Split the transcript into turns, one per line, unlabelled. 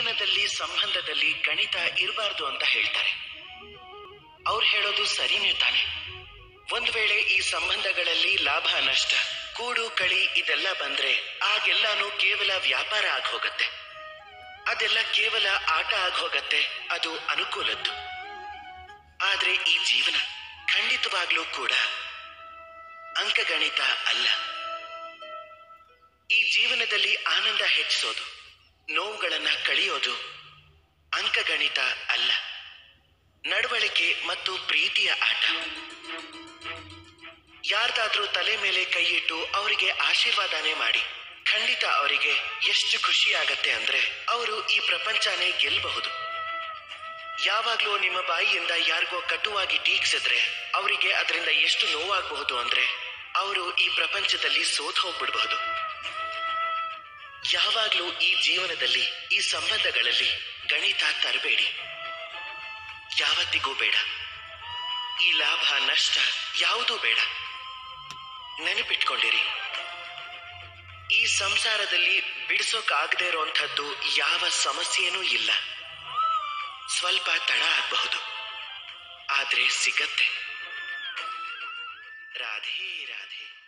ಜೀವನದಲ್ಲಿ ಸಂಬಂಧದಲ್ಲಿ ಗಣಿತ ಇರಬಾರ್ದು ಅಂತ ಹೇಳ್ತಾರೆ ಅವ್ರು ಹೇಳೋದು ಸರಿನೇ ತಾನೆ ಒಂದ್ ವೇಳೆ ಈ ಸಂಬಂಧಗಳಲ್ಲಿ ಲಾಭ ನಷ್ಟ ಕೂಡು ಕಳಿ ಇದೆಲ್ಲ ಬಂದ್ರೆ ಆಗೆಲ್ಲಾನು ಕೇವಲ ವ್ಯಾಪಾರ ಆಗ್ ಹೋಗತ್ತೆ ಅದೆಲ್ಲ ಕೇವಲ ಆಟ ಆಗ್ ಹೋಗತ್ತೆ ಅದು ಅನುಕೂಲದ್ದು ಆದ್ರೆ ಈ ಜೀವನ ಖಂಡಿತವಾಗ್ಲೂ ಕೂಡ ಅಂಕಗಣಿತ ಅಲ್ಲ ಈ ಜೀವನದಲ್ಲಿ ಆನಂದ ಹೆಚ್ಚಿಸೋದು ನೋವುಗಳನ್ನ ಕಳಿಯೋದು ಅಂಕಗಣಿತ ಅಲ್ಲ ನಡವಳಿಕೆ ಮತ್ತು ಪ್ರೀತಿಯ ಆಟ ಯಾರ್ದಾದ್ರೂ ತಲೆ ಮೇಲೆ ಕೈ ಇಟ್ಟು ಅವರಿಗೆ ಆಶೀರ್ವಾದನೆ ಮಾಡಿ ಖಂಡಿತ ಅವರಿಗೆ ಎಷ್ಟು ಖುಷಿ ಆಗತ್ತೆ ಅಂದ್ರೆ ಅವರು ಈ ಪ್ರಪಂಚನೇ ಗೆಲ್ಲಬಹುದು ಯಾವಾಗ್ಲೂ ನಿಮ್ಮ ಬಾಯಿಯಿಂದ ಯಾರಿಗೋ ಕಟುವಾಗಿ ಟೀಕ್ಸಿದ್ರೆ ಅವರಿಗೆ ಅದರಿಂದ ಎಷ್ಟು ನೋವಾಗಬಹುದು ಅಂದ್ರೆ ಅವರು ಈ ಪ್ರಪಂಚದಲ್ಲಿ ಸೋತ್ ಹೋಗ್ಬಿಡ್ಬಹುದು ಯಾವಾಗ್ಲೂ ಈ ಜೀವನದಲ್ಲಿ ಈ ಸಂಬಂಧಗಳಲ್ಲಿ ಗಣಿತ ತರಬೇಡಿ ಯಾವತ್ತಿಗೂ ಬೇಡ ಈ ಲಾಭ ನಷ್ಟ ಯಾವುದೂ ಬೇಡ ನೆನಪಿಟ್ಕೊಂಡಿರಿ ಈ ಸಂಸಾರದಲ್ಲಿ ಬಿಡಿಸೋಕಾಗದೇ ಇರುವಂಥದ್ದು ಯಾವ ಸಮಸ್ಯೆನೂ ಇಲ್ಲ ಸ್ವಲ್ಪ ತಡ ಆಗಬಹುದು ಆದ್ರೆ ಸಿಗತ್ತೆ ರಾಧೆ ರಾಧೆ